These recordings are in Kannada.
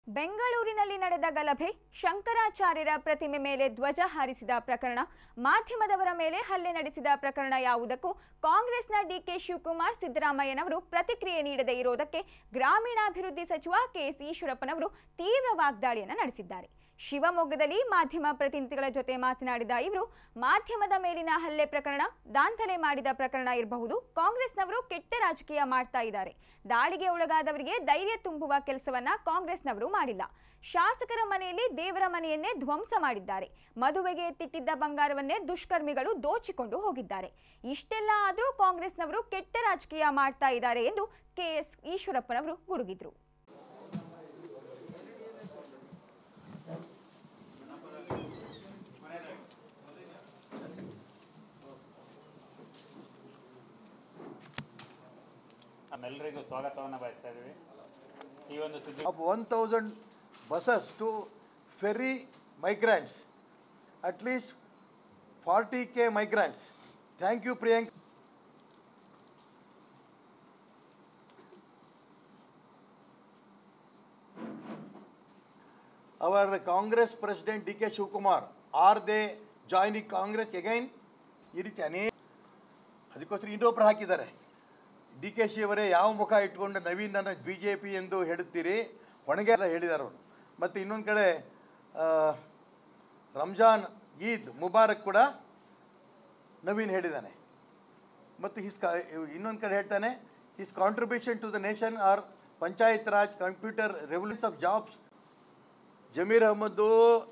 ಬೆಂಗಳೂರಿನಲ್ಲಿ ನಡೆದ ಗಲಭೆ ಶಂಕರಾಚಾರ್ಯರ ಪ್ರತಿಮೆ ಮೇಲೆ ಧ್ವಜ ಹಾರಿಸಿದ ಪ್ರಕರಣ ಮಾಧ್ಯಮದವರ ಮೇಲೆ ಹಲ್ಲೆ ನಡೆಸಿದ ಪ್ರಕರಣ ಯಾವುದಕ್ಕೂ ಕಾಂಗ್ರೆಸ್ನ ಡಿಕೆ ಶಿವಕುಮಾರ್ ಸಿದ್ದರಾಮಯ್ಯನವರು ಪ್ರತಿಕ್ರಿಯೆ ನೀಡದೇ ಇರೋದಕ್ಕೆ ಗ್ರಾಮೀಣಾಭಿವೃದ್ಧಿ ಸಚಿವ ಕೆಎಸ್ ಈಶ್ವರಪ್ಪನವರು ತೀವ್ರ ವಾಗ್ದಾಳಿಯನ್ನು ನಡೆಸಿದ್ದಾರೆ ಶಿವಮೊಗ್ಗದಲ್ಲಿ ಮಾಧ್ಯಮ ಪ್ರತಿನಿಧಿಗಳ ಜೊತೆ ಮಾತನಾಡಿದ ಇವರು ಮಾಧ್ಯಮದ ಮೇಲಿನ ಹಲ್ಲೆ ಪ್ರಕರಣ ದಾಂಧಲೆ ಮಾಡಿದ ಪ್ರಕರಣ ಇರಬಹುದು ಕಾಂಗ್ರೆಸ್ನವರು ಕೆಟ್ಟ ರಾಜಕೀಯ ಮಾಡ್ತಾ ಇದ್ದಾರೆ ದಾಳಿಗೆ ಒಳಗಾದವರಿಗೆ ಧೈರ್ಯ ತುಂಬುವ ಕೆಲಸವನ್ನ ಕಾಂಗ್ರೆಸ್ನವರು ಮಾಡಿಲ್ಲ ಶಾಸಕರ ಮನೆಯಲ್ಲಿ ದೇವರ ಮನೆಯನ್ನೇ ಧ್ವಂಸ ಮಾಡಿದ್ದಾರೆ ಮದುವೆಗೆ ಎತ್ತಿಟ್ಟಿದ್ದ ಬಂಗಾರವನ್ನೇ ದುಷ್ಕರ್ಮಿಗಳು ದೋಚಿಕೊಂಡು ಹೋಗಿದ್ದಾರೆ ಇಷ್ಟೆಲ್ಲ ಆದರೂ ಕಾಂಗ್ರೆಸ್ನವರು ಕೆಟ್ಟ ರಾಜಕೀಯ ಮಾಡ್ತಾ ಇದ್ದಾರೆ ಎಂದು ಕೆಎಸ್ ಈಶ್ವರಪ್ಪನವರು ಗುಡುಗಿದ್ರು ನಮ್ಮೆಲ್ಲರಿಗೂ ಸ್ವಾಗತವನ್ನು ಬಯಸ್ತಾ ಇದ್ದೀವಿ ಈ ಒಂದು ಸುದ್ದಿ of 1,000 buses to ferry migrants, at least 40k migrants. Thank you, Priyank. Our Congress President D.K. Shivakumar, are they joining Congress again? ಈ ರೀತಿ ಅನೇಕ ಅದಕ್ಕೋಸ್ಕರ ಇನ್ನೊಬ್ರು ಹಾಕಿದ್ದಾರೆ ಡಿ ಕೆ ಶಿ ಅವರೇ ಯಾವ ಮುಖ ಇಟ್ಕೊಂಡು ನವೀನನ ಬಿ ಜೆ ಪಿ ಎಂದು ಹೇಳುತ್ತೀರಿ ಹೊಣಗೆ ಎಲ್ಲ ಹೇಳಿದ್ದಾರೆ ಅವರು ಮತ್ತು ಇನ್ನೊಂದು ಕಡೆ ಆ, ರಂಜಾನ್ ಈದ್ ಮುಬಾರಕ್ ಕೂಡ ನವೀನ್ ಹೇಳಿದ್ದಾನೆ ಮತ್ತು ಹಿಸ್ ಕ ಇನ್ನೊಂದು ಕಡೆ ಹೇಳ್ತಾನೆ his contribution to the nation are Panchayat Raj computer revolution of jobs Zameer Ahmad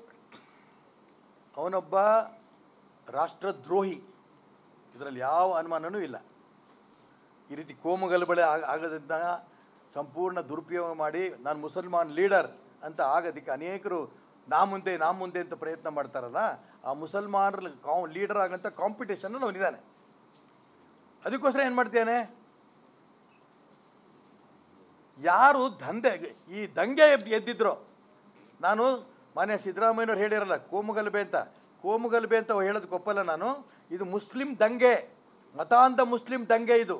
ಅವನೊಬ್ಬ ರಾಷ್ಟ್ರದ್ರೋಹಿ ಇದರಲ್ಲಿ ಯಾವ ಅನುಮಾನವೂ ಇಲ್ಲ ಈ ರೀತಿ ಕೋಮು ಗಲಭೆ ಆಗ ಆಗದಂತ ಸಂಪೂರ್ಣ ದುರುಪಯೋಗ ಮಾಡಿ ನಾನು ಮುಸಲ್ಮಾನ್ ಲೀಡರ್ ಅಂತ ಆಗೋದಕ್ಕೆ ಅನೇಕರು ನಾ ಮುಂದೆ ನಾ ಮುಂದೆ ಅಂತ ಪ್ರಯತ್ನ ಮಾಡ್ತಾರಲ್ಲ ಆ ಮುಸಲ್ಮಾನರ ಕಾ ಲೀಡರ್ ಆಗೋಂಥ ಕಾಂಪಿಟೇಷನ್ ಅವನಿದ್ದಾನೆ ಅದಕ್ಕೋಸ್ಕರ ಏನು ಮಾಡ್ತೇನೆ ಯಾರು ದಂಧೆ ಈ ದಂಗೆ ಎದ್- ಎದ್ದಿದ್ರು ನಾನು ಮಾನ್ಯ ಸಿದ್ದರಾಮಯ್ಯನವ್ರು ಹೇಳಿರಲ್ಲ ಕೋಮುಗಲಭೆ ಅಂತ ಕೋಮುಗಲಭೆ ಅಂತ ಹೇಳೋದಕ್ಕೆ ಒಪ್ಪಲ್ಲ ನಾನು ಇದು ಮುಸ್ಲಿಂ ದಂಗೆ ಮತಾಂಧ ಮುಸ್ಲಿಂ ದಂಗೆ ಇದು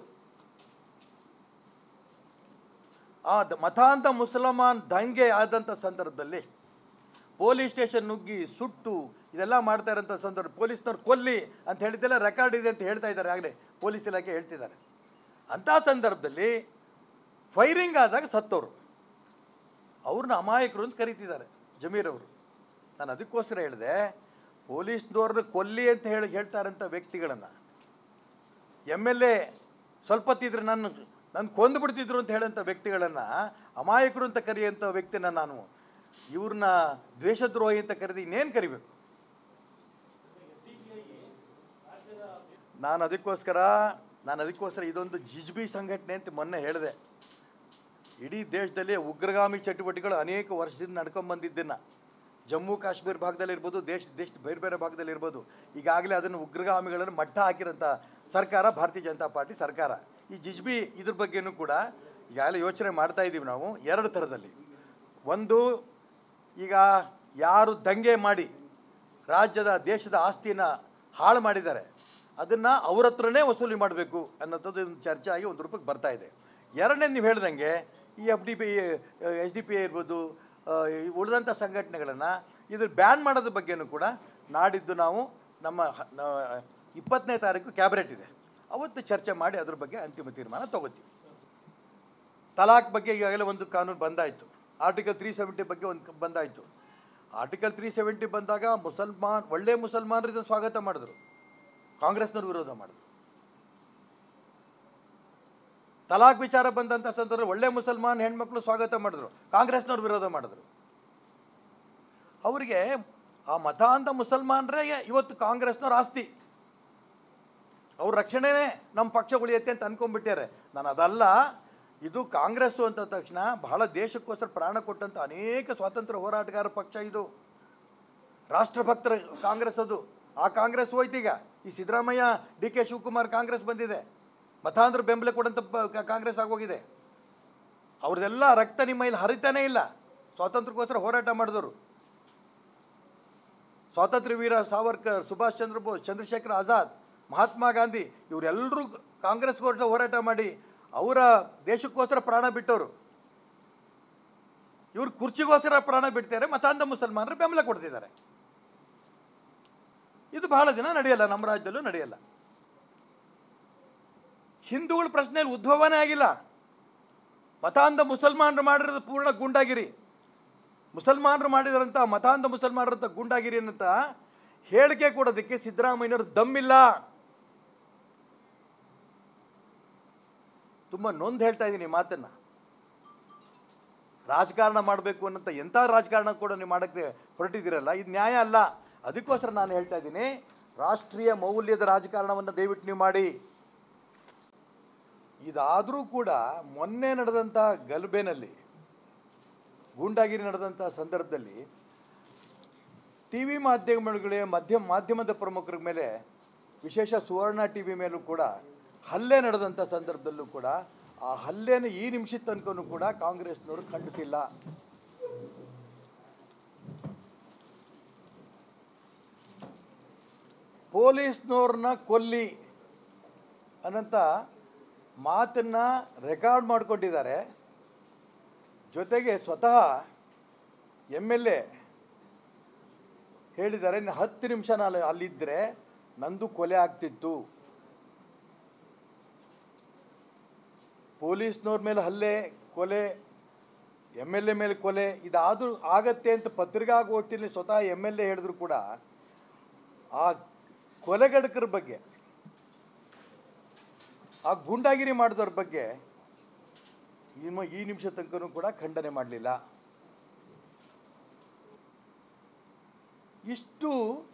ಆ ದ- ಮತಾಂಧ ಮುಸಲ್ಮಾನ್ ದಂಗೆ ಆದಂಥ ಸಂದರ್ಭದಲ್ಲಿ ಪೊಲೀಸ್ ಸ್ಟೇಷನ್ ನುಗ್ಗಿ ಸುಟ್ಟು ಇದೆಲ್ಲ ಮಾಡ್ತಾ ಇರೋಂಥ ಸಂದರ್ಭ ಪೊಲೀಸ್ನವ್ರು ಕೊಲ್ಲಿ ಅಂತ ಹೇಳಿದ್ದೆಲ್ಲ ರೆಕಾರ್ಡ್ ಇದೆ ಅಂತ ಹೇಳ್ತಾ ಇದ್ದಾರೆ ಆಗಲೇ ಪೊಲೀಸ್ ಇಲಾಖೆ ಹೇಳ್ತಿದ್ದಾರೆ ಅಂಥ ಸಂದರ್ಭದಲ್ಲಿ ಫೈರಿಂಗ್ ಆದಾಗ ಸತ್ತವರು ಅವ್ರನ್ನ ಅಮಾಯಕರು ಅಂತ ಕರೀತಿದ್ದಾರೆ ಜಮೀರ್ ಅವರು ನಾನು ಅದಕ್ಕೋಸ್ಕರ ಹೇಳಿದೆ ಪೊಲೀಸ್ನವ್ರನ್ನ ಕೊಲ್ಲಿ ಅಂತ ಹೇಳಿ ಹೇಳ್ತಾರಂಥ ವ್ಯಕ್ತಿಗಳನ್ನು ಎಮ್ ಎಲ್ ಎ ಸ್ವಲ್ಪ ಹೊತ್ತಿದ್ರೆ ನನ್ನ ನನ್ನ ಕೊಂದು ಬಿಡ್ತಿದ್ರು ಅಂತ ಹೇಳೋಂಥ ವ್ಯಕ್ತಿಗಳನ್ನು ಅಮಾಯಕರು ಅಂತ ಕರೆಯೋಂಥ ವ್ಯಕ್ತಿನ ನಾನು ಇವ್ರನ್ನ ದ್ವೇಷದ್ರೋಹಿ ಅಂತ ಕರೆದು ಇನ್ನೇನು ಕರಿಬೇಕು ನಾನು ಅದಕ್ಕೋಸ್ಕರ ನಾನು ಅದಕ್ಕೋಸ್ಕರ ಇದೊಂದು ಜಿಜ್ಬಿ ಸಂಘಟನೆ ಅಂತ ಮೊನ್ನೆ ಹೇಳಿದೆ ಇಡೀ ದೇಶದಲ್ಲಿ ಉಗ್ರಗಾಮಿ ಚಟುವಟಿಕೆಗಳು ಅನೇಕ ವರ್ಷದಿಂದ ನಡ್ಕೊಂಬಂದಿದ್ದನ್ನು ಜಮ್ಮು ಕಾಶ್ಮೀರ ಭಾಗದಲ್ಲಿ ಇರ್ಬೋದು ದೇಶ ದೇಶದ ಬೇರೆ ಬೇರೆ ಭಾಗದಲ್ಲಿ ಇರ್ಬೋದು ಈಗಾಗಲೇ ಅದನ್ನು ಉಗ್ರಗಾಮಿಗಳನ್ನು ಮಟ್ಟ ಹಾಕಿರೋಂಥ ಸರ್ಕಾರ ಭಾರತೀಯ ಜನತಾ ಪಾರ್ಟಿ ಸರ್ಕಾರ ಈ ಜಿಜ್ಬಿ ಇದ್ರ ಬಗ್ಗೆನೂ ಕೂಡ ಈಗಾಗಲೇ ಯೋಚನೆ ಮಾಡ್ತಾ ಇದ್ದೀವಿ ನಾವು ಎರಡು ಥರದಲ್ಲಿ ಒಂದು ಈಗ ಯಾರು ದಂಗೆ ಮಾಡಿ ರಾಜ್ಯದ ದೇಶದ ಆಸ್ತಿನ ಹಾಳು ಮಾಡಿದ್ದಾರೆ ಅದನ್ನು ಅವ್ರ ಹತ್ರನೇ ವಸೂಲಿ ಮಾಡಬೇಕು ಅನ್ನೋಂಥದ್ದು ಒಂದು ಚರ್ಚೆ ಆಗಿ ಒಂದು ರೂಪಕ್ಕೆ ಬರ್ತಾ ಇದೆ ಎರಡನೇ ನೀವು ಹೇಳ್ದಂಗೆ ಈ F D P S D P I ಇರ್ಬೋದು ಆ, ಈ ಉಳಿದಂಥ ಸಂಘಟನೆಗಳನ್ನು ಇದ್ರ ಬ್ಯಾನ್ ಮಾಡೋದ್ರ ಬಗ್ಗೆನೂ ಕೂಡ ನಾಡಿದ್ದು ನಾವು ನಮ್ಮ ಹ- ನ- ಇಪ್ಪತ್ತನೇ ತಾರೀಕು ಕ್ಯಾಬಿನೆಟ್ ಇದೆ ಅವತ್ತು ಚರ್ಚೆ ಮಾಡಿ ಅದ್ರ ಬಗ್ಗೆ ಅಂತಿಮ ತೀರ್ಮಾನ ತಗೋತೀವಿ ತಲಾಕ್ ಬಗ್ಗೆ ಈಗಾಗಲೇ ಒಂದು ಕಾನೂನು ಬಂದಾಯಿತು ಆರ್ಟಿಕಲ್ ತ್ರೀ ಸೆವೆಂಟಿ ಬಗ್ಗೆ ಒಂದು ಕ- ಬಂದಾಯಿತು ಆರ್ಟಿಕಲ್ ತ್ರೀ ಸೆವೆಂಟಿ ಬಂದಾಗ ಮುಸಲ್ಮಾನ್ ಒಳ್ಳೆ ಮುಸಲ್ಮಾನರು ಇದನ್ನು ಸ್ವಾಗತ ಮಾಡಿದ್ರು ಕಾಂಗ್ರೆಸ್ನವ್ರು ವಿರೋಧ ಮಾಡಿದ್ರು ತಲಾಕ್ ವಿಚಾರ ಬಂದಂಥ ಸಂದರ್ಭ ಒಳ್ಳೆ ಮುಸಲ್ಮಾನ್ ಹೆಣ್ಮಕ್ಳು ಸ್ವಾಗತ ಮಾಡಿದ್ರು ಕಾಂಗ್ರೆಸ್ನವ್ರು ವಿರೋಧ ಮಾಡಿದ್ರು ಅವರಿಗೆ ಆ ಮತಾಂಧ ಮುಸಲ್ಮಾನರೇ ಇವತ್ತು ಕಾಂಗ್ರೆಸ್ನವ್ರ ಆಸ್ತಿ ಅವ್ರ ರಕ್ಷಣೆನೇ ನಮ್ಮ ಪಕ್ಷ ಉಳಿಯುತ್ತೆ ಅಂತ ಅನ್ಕೊಂಡ್ಬಿಟ್ಟಾರೆ ನಾನು ಅದಲ್ಲ ಇದು ಕಾಂಗ್ರೆಸ್ಸು ಅಂತ ತಕ್ಷಣ ಬಹಳ ದೇಶಕ್ಕೋಸ್ಕರ ಪ್ರಾಣ ಕೊಟ್ಟಂಥ ಅನೇಕ ಸ್ವಾತಂತ್ರ್ಯ ಹೋರಾಟಗಾರ ಪಕ್ಷ ಇದು ರಾಷ್ಟ್ರಭಕ್ತರ ಕಾಂಗ್ರೆಸ್ ಅದು ಆ ಕಾಂಗ್ರೆಸ್ ಹೋಯ್ತೀಗ ಈ Siddaramaiah D K Shivakumar Congress ಬಂದಿದೆ ಮತಾಂಧ್ರ ಬೆಂಬಲ ಕೊಡಂಥ ಪ- ಕ- ಕಾಂಗ್ರೆಸ್ ಆಗೋಗಿದೆ ಅವ್ರದ್ದೆಲ್ಲ ರಕ್ತ ನಿಮ್ಮ ಇಲ್ಲಿ ಹರಿತಾನೇ ಇಲ್ಲ ಸ್ವಾತಂತ್ರ್ಯಕ್ಕೋಸ್ಕರ ಹೋರಾಟ ಮಾಡಿದವರು ಸ್ವಾತಂತ್ರ್ಯ ವೀರ ಸಾವರ್ಕರ್ ಸುಭಾಷ್ ಚಂದ್ರ ಬೋಸ್ ಚಂದ್ರಶೇಖರ್ ಆಜಾದ್ ಮಹಾತ್ಮ ಗಾಂಧಿ ಇವರೆಲ್ಲರೂ ಕಾಂಗ್ರೆಸ್ಗೋಸ್ಕರ ಹೋರಾಟ ಮಾಡಿ ಅವರ ದೇಶಕ್ಕೋಸ್ಕರ ಪ್ರಾಣ ಬಿಟ್ಟವರು ಇವರು ಕುರ್ಚಿಗೋಸ್ಕರ ಪ್ರಾಣ ಬಿಡ್ತಾರೆ ಮತಾಂಧ ಮುಸಲ್ಮಾನರು ಬೆಂಬಲ ಕೊಡ್ತಿದ್ದಾರೆ ಇದು ಬಹಳ ದಿನ ನಡೆಯಲ್ಲ ನಮ್ಮ ರಾಜ್ಯದಲ್ಲೂ ನಡೆಯಲ್ಲ ಹಿಂದೂಗಳ ಪ್ರಶ್ನೆಯಲ್ಲಿ ಉದ್ಭವನೇ ಆಗಿಲ್ಲ ಮತಾಂಧ ಮುಸಲ್ಮಾನರು ಮಾಡಿರೋದು ಪೂರ್ಣ ಗೂಂಡಾಗಿರಿ ಮುಸಲ್ಮಾನರು ಮಾಡಿದ್ರಂಥ ಮತಾಂಧ ಮುಸಲ್ಮಾನರಂಥ ಗೂಂಡಾಗಿರಿ ಅಂತ ಹೇಳಿಕೆ ಕೊಡೋದಕ್ಕೆ ಸಿದ್ದರಾಮಯ್ಯನವರು ದಮ್ಮಿಲ್ಲ ತುಂಬ ನೊಂದು ಹೇಳ್ತಾ ಇದ್ದೀನಿ ಈ ಮಾತನ್ನು ರಾಜಕಾರಣ ಮಾಡಬೇಕು ಅನ್ನೋಂಥ ಎಂಥ ರಾಜಕಾರಣ ಕೂಡ ನೀವು ಮಾಡೋಕ್ಕೆ ಹೊರಟಿದ್ದೀರಲ್ಲ ಇದು ನ್ಯಾಯ ಅಲ್ಲ ಅದಕ್ಕೋಸ್ಕರ ನಾನು ಹೇಳ್ತಾ ಇದ್ದೀನಿ ರಾಷ್ಟ್ರೀಯ ಮೌಲ್ಯದ ರಾಜಕಾರಣವನ್ನು ದಯವಿಟ್ಟು ನೀವು ಮಾಡಿ ಇದಾದರೂ ಕೂಡ ಮೊನ್ನೆ ನಡೆದಂಥ ಗಲಭೆನಲ್ಲಿ ಗೂಂಡಾಗಿರಿ ನಡೆದಂಥ ಸಂದರ್ಭದಲ್ಲಿ ಟಿ ವಿ ಮಾಧ್ಯಮಗಳಿಗೆ ಮಧ್ಯ ಮಾಧ್ಯಮದ ಪ್ರಮುಖರ ಮೇಲೆ ವಿಶೇಷ ಸುವರ್ಣ ಟಿ ವಿ ಮೇಲೂ ಕೂಡ ಹಲ್ಲೆ ನಡೆದಂಥ ಸಂದರ್ಭದಲ್ಲೂ ಕೂಡ ಆ ಹಲ್ಲೆನ ಈ ನಿಮಿಷದ ತನಕನೂ ಕೂಡ ಕಾಂಗ್ರೆಸ್ನವರು ಖಂಡಿಸಿಲ್ಲ ಪೊಲೀಸ್ನವ್ರನ್ನ ಕೊಲ್ಲಿ ಅನ್ನಂಥ ಮಾತನ್ನು ರೆಕಾರ್ಡ್ ಮಾಡ್ಕೊಂಡಿದ್ದಾರೆ ಜೊತೆಗೆ ಸ್ವತಃ ಎಮ್ ಎಲ್ ಎ ಹೇಳಿದ್ದಾರೆ ಇನ್ನು ಹತ್ತು ನಿಮಿಷ ನಾನು ಅಲ್ಲಿದ್ದರೆ ನಂದು ಕೊಲೆ ಆಗ್ತಿತ್ತು ಪೊಲೀಸ್ನವ್ರ ಮೇಲೆ ಹಲ್ಲೆ ಕೊಲೆ ಎಮ್ ಎಲ್ ಎ ಮೇಲೆ ಕೊಲೆ ಇದಾದರೂ ಆಗತ್ತೆ ಅಂತ ಪತ್ರಿಕಾಗೋಷ್ಠಿಯಲ್ಲಿ ಸ್ವತಃ ಎಮ್ ಎಲ್ ಎ ಹೇಳಿದ್ರು ಕೂಡ ಆ ಕೊಲೆಗಡಕರ ಬಗ್ಗೆ ಆ ಗೂಂಡಾಗಿರಿ ಮಾಡಿದವ್ರ ಬಗ್ಗೆ ಇನ್ನು ಈ ನಿಮಿಷ ತನಕನೂ ಕೂಡ ಖಂಡನೆ ಮಾಡಲಿಲ್ಲ ಇಷ್ಟು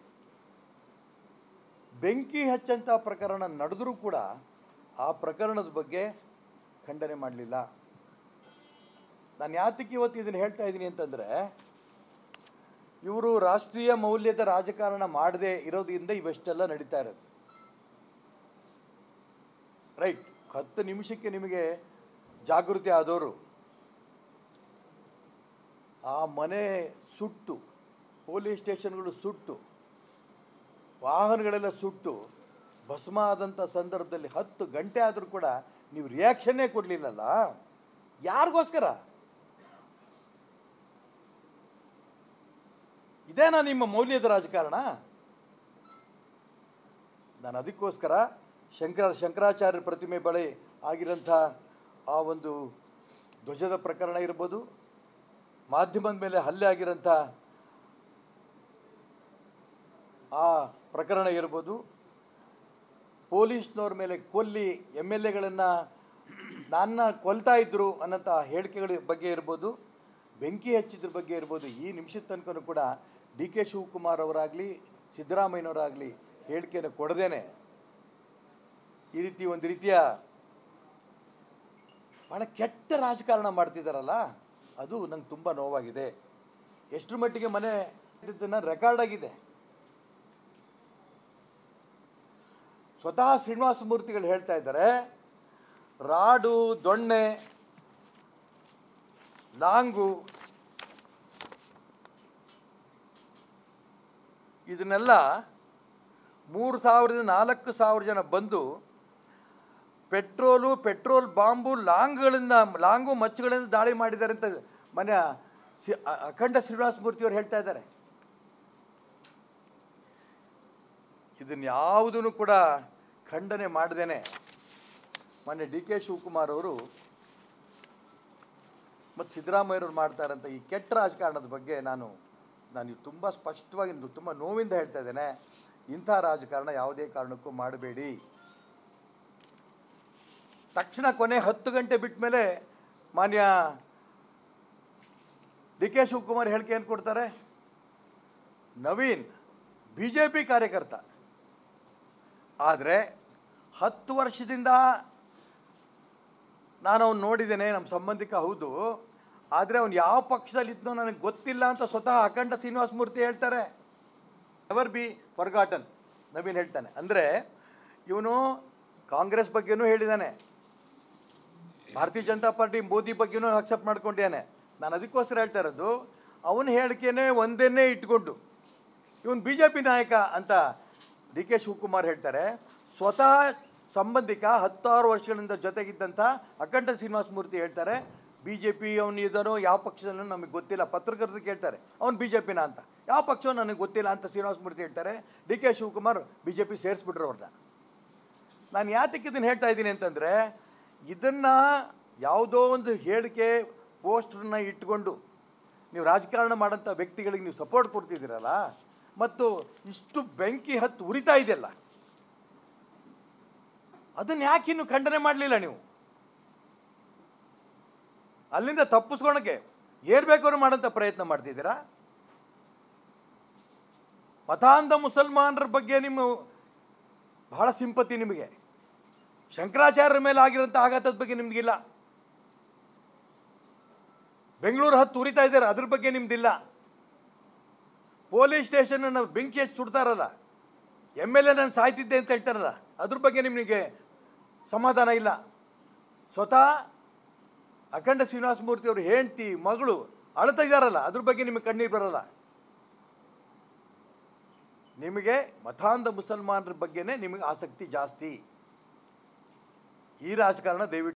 ಬೆಂಕಿ ಹಚ್ಚಂಥ ಪ್ರಕರಣ ನಡೆದರೂ ಕೂಡ ಆ ಪ್ರಕರಣದ ಬಗ್ಗೆ ಖಂಡನೆ ಮಾಡಲಿಲ್ಲ ನಾನು ಯಾತಕ್ಕೆ ಇವತ್ತು ಇದನ್ನು ಹೇಳ್ತಾ ಇದ್ದೀನಿ ಅಂತಂದರೆ ಇವರು ರಾಷ್ಟ್ರೀಯ ಮೌಲ್ಯದ ರಾಜಕಾರಣ ಮಾಡದೇ ಇರೋದ್ರಿಂದ ಇವೆಷ್ಟೆಲ್ಲ ನಡೀತಾ ಇರೋದು ರೈಟ್ ಹತ್ತು ನಿಮಿಷಕ್ಕೆ ನಿಮಗೆ ಜಾಗೃತಿ ಆದವರು ಆ ಮನೆ ಸುಟ್ಟು ಪೊಲೀಸ್ ಸ್ಟೇಷನ್ಗಳು ಸುಟ್ಟು ವಾಹನಗಳೆಲ್ಲ ಸುಟ್ಟು ಭಸ್ಮ ಆದಂಥ ಸಂದರ್ಭದಲ್ಲಿ ಹತ್ತು ಗಂಟೆ ಆದರೂ ಕೂಡ ನೀವು ರಿಯಾಕ್ಷನ್ನೇ ಕೊಡಲಿಲ್ಲಲ್ಲ ಯಾರಿಗೋಸ್ಕರ ಇದೇನಾ ನಿಮ್ಮ ಮೌಲ್ಯದ ರಾಜಕಾರಣ ನಾನು ಅದಕ್ಕೋಸ್ಕರ ಶಂಕರ ಶಂಕರಾಚಾರ್ಯ ಪ್ರತಿಮೆ ಬಳಿ ಆಗಿರೋಂಥ ಆ ಒಂದು ಧ್ವಜದ ಪ್ರಕರಣ ಇರ್ಬೋದು ಮಾಧ್ಯಮದ ಮೇಲೆ ಹಲ್ಲೆ ಆಗಿರೋಂಥ ಆ ಪ್ರಕರಣ ಇರ್ಬೋದು ಪೊಲೀಸ್ನವ್ರ ಮೇಲೆ ಕೊಲ್ಲಿ ಎಮ್ ಎಲ್ ಎಗಳನ್ನು ನನ್ನ ಕೊಲ್ತಾ ಇದ್ದರು ಅನ್ನೋಂಥ ಹೇಳಿಕೆಗಳ ಬಗ್ಗೆ ಇರ್ಬೋದು ಬೆಂಕಿ ಹಚ್ಚಿದ್ರ ಬಗ್ಗೆ ಇರ್ಬೋದು ಈ ನಿಮಿಷದ ತನಕನೂ ಕೂಡ ಡಿ ಕೆ ಶಿವಕುಮಾರ್ ಅವರಾಗಲಿ ಸಿದ್ದರಾಮಯ್ಯನವರಾಗಲಿ ಹೇಳಿಕೆಯನ್ನು ಕೊಡದೇನೆ ಈ ರೀತಿ ಒಂದು ರೀತಿಯ ಭಾಳ ಕೆಟ್ಟ ರಾಜಕಾರಣ ಮಾಡ್ತಿದ್ದಾರಲ್ಲ ಅದು ನಂಗೆ ತುಂಬ ನೋವಾಗಿದೆ ಎಷ್ಟರ ಮಟ್ಟಿಗೆ ಮನೆ ಇದ್ದದ್ದನ್ನು ರೆಕಾರ್ಡ್ ಆಗಿದೆ ಸ್ವತಃ ಶ್ರೀನಿವಾಸ ಮೂರ್ತಿಗಳು ಹೇಳ್ತಾ ಇದ್ದಾರೆ ರಾಡು ದೊಣ್ಣೆ ಲಾಂಗು ಇದನ್ನೆಲ್ಲ ಮೂರು ಸಾವಿರದಿಂದ ನಾಲ್ಕು ಸಾವಿರ ಜನ ಬಂದು ಪೆಟ್ರೋಲು ಪೆಟ್ರೋಲ್ ಬಾಂಬು ಲಾಂಗ್ಗಳಿಂದ ಲಾಂಗು ಮಚ್ಚುಗಳಿಂದ ದಾಳಿ ಮಾಡಿದ್ದಾರೆ ಅಂತ ಮನೆ ಸಿ ಅ- ಅಖಂಡ ಶ್ರೀನಿವಾಸ ಮೂರ್ತಿಯವರು ಹೇಳ್ತಾ ಇದ್ದಾರೆ ಇದನ್ನು ಯಾವುದನ್ನು ಕೂಡ ಖಂಡನೆ ಮಾಡ್ದೇನೆ ಮೊನ್ನೆ ಡಿ ಕೆ ಶಿವಕುಮಾರ್ ಅವರು ಮತ್ತು ಸಿದ್ದರಾಮಯ್ಯವ್ರು ಮಾಡ್ತಾ ಇರೋಂಥ ಈ ಕೆಟ್ಟ ರಾಜಕಾರಣದ ಬಗ್ಗೆ ನಾನು ನಾನು ತುಂಬ ಸ್ಪಷ್ಟವಾಗಿ ತುಂಬ ನೋವಿಂದ ಹೇಳ್ತಾ ಇದ್ದೇನೆ ಇಂಥ ರಾಜಕಾರಣ ಯಾವುದೇ ಕಾರಣಕ್ಕೂ ಮಾಡಬೇಡಿ ತಕ್ಷಣ ಕೊನೆ ಹತ್ತು ಗಂಟೆ ಬಿಟ್ಟ ಮೇಲೆ ಮಾನ್ಯ ಡಿ ಕೆ ಶಿವಕುಮಾರ್ ಹೇಳಿಕೆ ಏನು ಕೊಡ್ತಾರೆ ನವೀನ್ ಬಿ ಜೆ ಪಿ ಕಾರ್ಯಕರ್ತ ಆದರೆ ಹತ್ತು ವರ್ಷದಿಂದ ನಾನು ಅವ್ನು ನೋಡಿದ್ದೇನೆ ನಮ್ಮ ಸಂಬಂಧಿಕ ಹೌದು ಆದರೆ ಅವ್ನು ಯಾವ ಪಕ್ಷದಲ್ಲಿದ್ದನೋ ನನಗೆ ಗೊತ್ತಿಲ್ಲ ಅಂತ ಸ್ವತಃ ಅಖಂಡ ಶ್ರೀನಿವಾಸ ಮೂರ್ತಿ ಹೇಳ್ತಾರೆ ನೆವರ್ ಬಿ ಫರ್ಗಾಟನ್ ನವೀನ್ ಹೇಳ್ತಾನೆ ಅಂದರೆ ಇವನು ಕಾಂಗ್ರೆಸ್ ಬಗ್ಗೆನೂ ಹೇಳಿದ್ದಾನೆ ಭಾರತೀಯ ಜನತಾ ಪಾರ್ಟಿ ಮೋದಿ ಬಗ್ಗೆನೂ ಅಕ್ಸೆಪ್ಟ್ ಮಾಡ್ಕೊಂಡಿದ್ದಾನೆ ನಾನು ಅದಕ್ಕೋಸ್ಕರ ಹೇಳ್ತಾ ಇರೋದು ಅವನ ಹೇಳಿಕೆನೇ ಒಂದನ್ನೇ ಇಟ್ಕೊಂಡು ಇವನು ಬಿ ಜೆ ಪಿ ನಾಯಕ ಅಂತ ಡಿ ಕೆ ಶಿವಕುಮಾರ್ ಹೇಳ್ತಾರೆ ಸ್ವತಃ ಸಂಬಂಧಿಕ ಹತ್ತಾರು ವರ್ಷಗಳಿಂದ ಜೊತೆಗಿದ್ದಂಥ ಅಖಂಡ ಶ್ರೀನಿವಾಸ ಮೂರ್ತಿ ಹೇಳ್ತಾರೆ ಬಿ ಜೆ ಪಿ ಅವನು ಇದನೋ ಯಾವ ಪಕ್ಷದಲ್ಲೂ ನಮಗೆ ಗೊತ್ತಿಲ್ಲ ಪತ್ರಕರ್ತರು ಕೇಳ್ತಾರೆ ಅವ್ನು ಬಿ ಜೆ ಪಿನ ಅಂತ ಯಾವ ಪಕ್ಷವೂ ನನಗೆ ಗೊತ್ತಿಲ್ಲ ಅಂತ ಶ್ರೀನಿವಾಸಮೂರ್ತಿ ಹೇಳ್ತಾರೆ D K Shivakumar B J P ಸೇರಿಸ್ಬಿಟ್ರು ಅವ್ರನ್ನ ನಾನು ಯಾತಕ್ಕೆ ಇದನ್ನು ಹೇಳ್ತಾ ಇದ್ದೀನಿ ಅಂತಂದರೆ ಇದನ್ನು ಯಾವುದೋ ಒಂದು ಹೇಳಿಕೆ ಪೋಸ್ಟ್ರನ್ನ ಇಟ್ಕೊಂಡು ನೀವು ರಾಜಕಾರಣ ಮಾಡೋಂಥ ವ್ಯಕ್ತಿಗಳಿಗೆ ನೀವು ಸಪೋರ್ಟ್ ಕೊಡ್ತಿದ್ದೀರಲ್ಲ ಮತ್ತು ಇಷ್ಟು ಬೆಂಕಿ ಹತ್ತು ಉರಿತಾ ಇದೆಯಲ್ಲ ಅದನ್ನು ಯಾಕೆ ಇನ್ನು ಖಂಡನೆ ಮಾಡಲಿಲ್ಲ ನೀವು ಅಲ್ಲಿಂದ ತಪ್ಪಿಸ್ಕೊಳಕ್ಕೆ ಏರ್ಬೇಕಾದ್ರು ಮಾಡೋಂಥ ಪ್ರಯತ್ನ ಮಾಡ್ತಿದ್ದೀರಾ ಮತಾಂಧ ಮುಸಲ್ಮಾನರ ಬಗ್ಗೆ ನಿಮ್ಮ ಬಹಳ ಸಿಂಪತಿ ನಿಮಗೆ ಶಂಕರಾಚಾರ್ಯರ ಮೇಲೆ ಆಗಿರೋಂಥ ಆಘಾತದ ಬಗ್ಗೆ ನಿಮಗಿಲ್ಲ ಬೆಂಗಳೂರು ಹತ್ತು ಉರಿತಾ ಇದ್ದಾರೆ ಅದ್ರ ಬಗ್ಗೆ ನಿಮ್ದಿಲ್ಲ ಪೊಲೀಸ್ ಸ್ಟೇಷನನ್ನು ಬೆಂಕಿ ಹಚ್ಚಿ ಸುಡ್ತಾರಲ್ಲ ಎಮ್ ಎಲ್ ಎ ನಾನು ಸಾಯ್ತಿದ್ದೆ ಅಂತ ಹೇಳ್ತಾರಲ್ಲ ಅದ್ರ ಬಗ್ಗೆ ನಿಮಗೆ ಸಮಾಧಾನ ಇಲ್ಲ ಸ್ವತಃ ಅಖಂಡ ಶ್ರೀನಿವಾಸ ಮೂರ್ತಿ ಅವರು ಹೆಂಡ್ತಿ ಮಗಳು ಅಳ್ತಾ ಇದ್ದಾರಲ್ಲ ಅದ್ರ ಬಗ್ಗೆ ನಿಮಗೆ ಕಣ್ಣೀರು ಬರಲ್ಲ ನಿಮಗೆ ಮತಾಂಧ ಮುಸಲ್ಮಾನರ ಬಗ್ಗೆನೇ ನಿಮಗೆ ಆಸಕ್ತಿ ಜಾಸ್ತಿ ಈ ರಾಜಕಾರಣ ದಯವಿಟ್ಟು